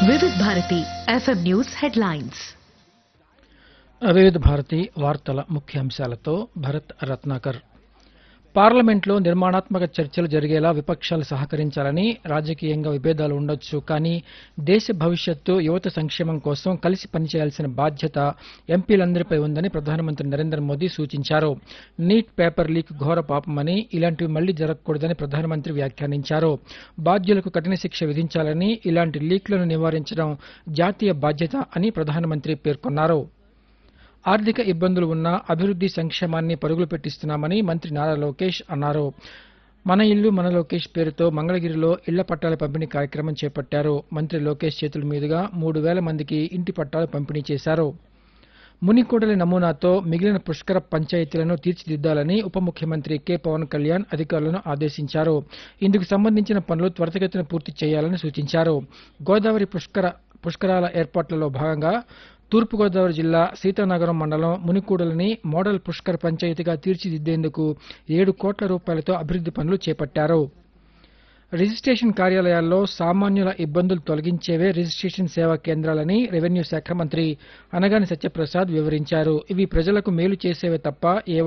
వివిధ Bharati FM news headlines వివిధ భారతి వార్తల ముఖ్యాంశాలతో భరత్ రత్నాకర్ పార్లమెంట్లో నిర్మాణాత్మక చర్చలు జరిగేలా విపక్షాలు సహకరించాలని రాజకీయంగా విభేదాలు ఉండొచ్చు కానీ దేశ భవిష్యత్తు యువత సంక్షేమం కోసం కలిసి పనిచేయాల్సిన బాధ్యత ఎంపీలందరిపై ఉందని ప్రధానమంత్రి నరేంద్ర మోదీ సూచించారు నీట్ పేపర్ లీక్ ఘోర పాపమని ఇలాంటివి మళ్లీ జరగకూడదని ప్రధానమంత్రి వ్యాఖ్యానించారు బాధ్యులకు కఠిన శిక్ష విధించాలని ఇలాంటి లీక్లను నివారించడం జాతీయ బాధ్యత అని ప్రధానమంత్రి పేర్కొన్నారు ఆర్థిక ఇబ్బందులు ఉన్నా అభివృద్ది సంక్షేమాన్ని పరుగులు పెట్టిస్తున్నామని మంత్రి నారా లోకేష్ అన్నారు మన ఇల్లు మన లోకేష్ పేరుతో మంగళగిరిలో ఇళ్ల పట్టాల పంపిణీ కార్యక్రమం చేపట్టారు మంత్రి లోకేష్ చేతుల మీదుగా మూడు వేల మందికి ఇంటి పట్టాలు పంపిణీ చేశారు మునికోడలి నమూనాతో మిగిలిన పుష్కర పంచాయతీలను తీర్చిదిద్దాలని ఉప ముఖ్యమంత్రి కె పవన్ కళ్యాణ్ అధికారులను ఆదేశించారు ఇందుకు సంబంధించిన పనులు త్వరితగతిన పూర్తి చేయాలని సూచించారు గోదావరి పుష్కర పుష్కరాల ఏర్పాట్లలో భాగంగా తూర్పుగోదావరి జిల్లా సీతానగరం మండలం మునికూడలని మోడల్ పుష్కర్ పంచాయతీగా తీర్చిదిద్దేందుకు ఏడు కోట్ల రూపాయలతో అభివృద్ది పనులు చేపట్టారు రిజిస్ట్రేషన్ కార్యాలయాల్లో సామాన్యుల ఇబ్బందులు తొలగించేవే రిజిస్ట్రేషన్ సేవా కేంద్రాలని రెవెన్యూ శాఖ మంత్రి అనగాని సత్యప్రసాద్ వివరించారు ఇవి ప్రజలకు మేలు చేసేవే తప్ప ఏ